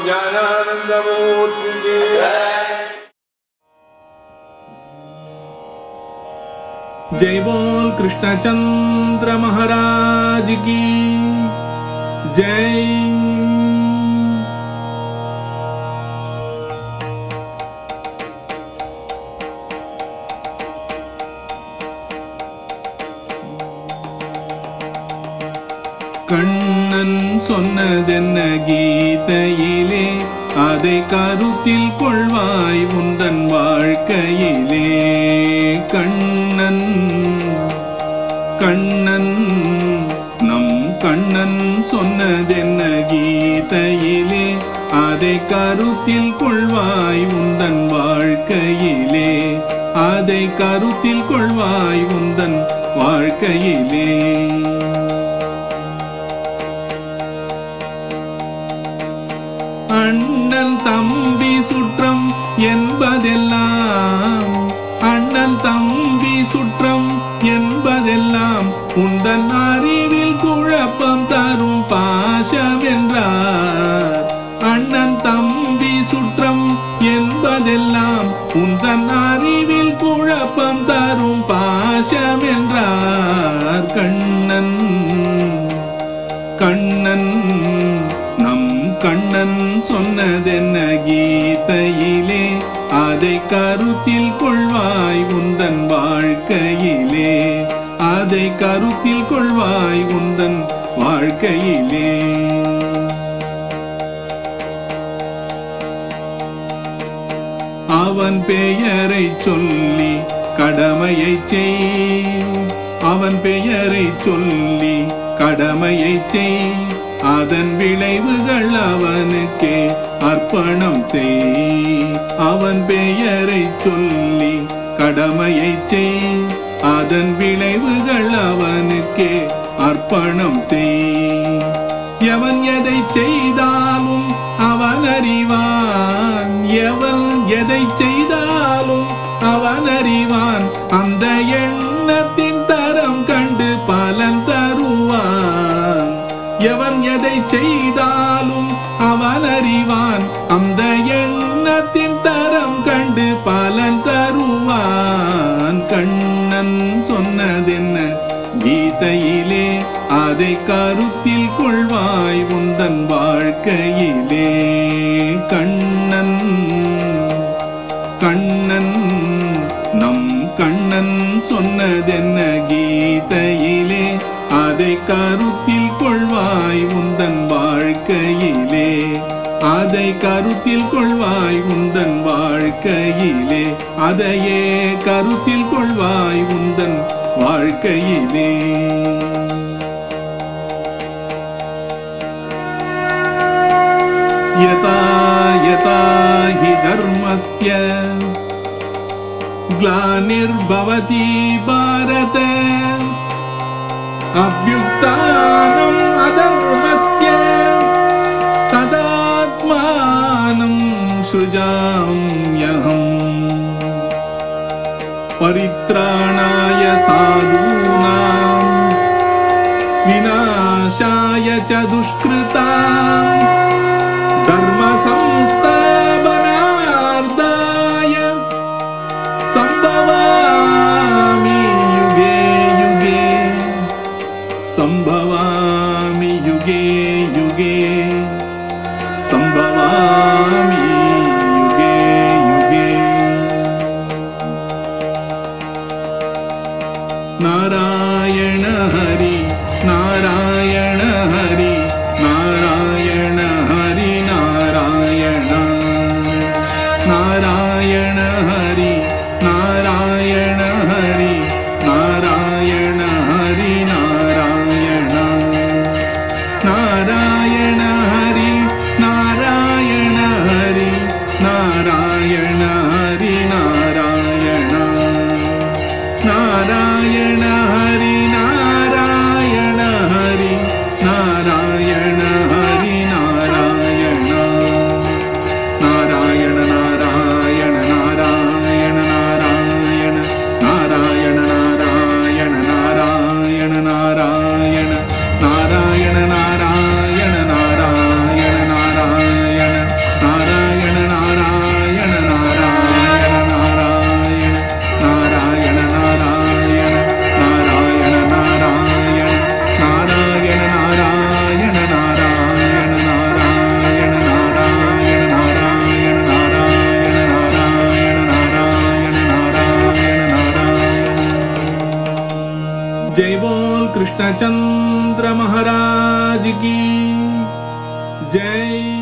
ज्ञानानन्दमूर्तिके जय बोल कृष्णचंद्र महाराज की जय கண்ணன் சொன்னதென்ன கீதையிலே அதை கருத்தில் கொள்வாய் உந்தன் வாழ்க்கையிலே கண்ணன் கண்ணன் நம் கண்ணன் சொன்னதென்ன கீதையிலே அதை கருத்தில் கொள்வாய் உந்தன் வாழ்க்கையிலே அதை கருத்தில் கொள்வாய் உந்தன் வாழ்க்கையிலே அண்ணன் தம்பி சுற்றம் என்பதெல்லாம் அண்ணன் தம்பி சுற்றம் என்பதெல்லாம் உந்தன் அறிவில் குழப்பம் தரும் பாசம் என்றார் அண்ணன் தம்பி சுற்றம் என்பதெல்லாம் உந்தன் அறிவில் குழப்பம் தரும் பாசம் என்றார் கண்ணன் கண்ணன் நம் கண்ணன் சொன்னதென்ன கீதையிலே அதை கருத்தில் கொள்வாய் உந்தன் வாழ்க்கையிலே அதை கருத்தில் கொள்வாய் உந்தன் வாழ்க்கையிலே அவன் பெயரை சொல்லி கடமையை செய் அவன் பெயரை சொல்லி கடமையை செய் அதன் விளைவுகள் அவனுக்கே அர்ப்பணம் செய் அவன் பெயரை சொல்லி கடமையை செய் அதன் விளைவுகள் அவனுக்கே அர்ப்பணம் செய் எவன் எதை செய்தாலும் அவன் அறிவான் எவன் எதை செய்தாலும் அவன் அறிவான் அந்த எண்ணத்தின் தரம் கண்டு பலன் தருவான் எவன் எதை செய்தாலும் அவன் அறிவான் அந்த எண்ணத்தின் தரம் கண்டு பலன் தருவான் கண்ணன் சொன்னதென்ன கீதையிலே அதை கருத்தில் கொள்வாய் உந்தன் வாழ்க்கையிலே கண்ணன் கண்ணன் நம் கண்ணன் சொன்னதென்ன கீதையிலே அதை கருத்தில் கொள்வாய் உந்தன் வாழ்க்கையிலே அதை கருத்தில் கொள்வாய் உந்தன் வாழ்க்கையிலே அதையே கருத்தில் கொள்வாய் உந்தன் வாழ்க்கையிலே यथा यथा हि धर्मस्य ग्लानिर्भवति भारत अभ्युत्थानम् अधर्मस्य तदात्मानं सृजाम्यहम् परित्राणाय साधूनाम् विनाशाय च दुष्कृता धर्म संस्थापनार्थाय सम्भवामि युगे युगे सम्भवामि युगे युगे सम्भवामि युगे युगे नारायण हरि नारायण हरि नारायण हरि नारायण नारायण हरि नारायण हरि नारायण हरि नारायण नारायण हरि नारायण हरि नारायण हरि नारायण नारायण हरि नारायण हरि नारायण हरि नारायण नारायण नारायण नारायण नारायण नारायण नारायण नारायण नारायण नारायण नारायण नारायण नारायण जय बोल कृष्णचंद्र महाराज की जय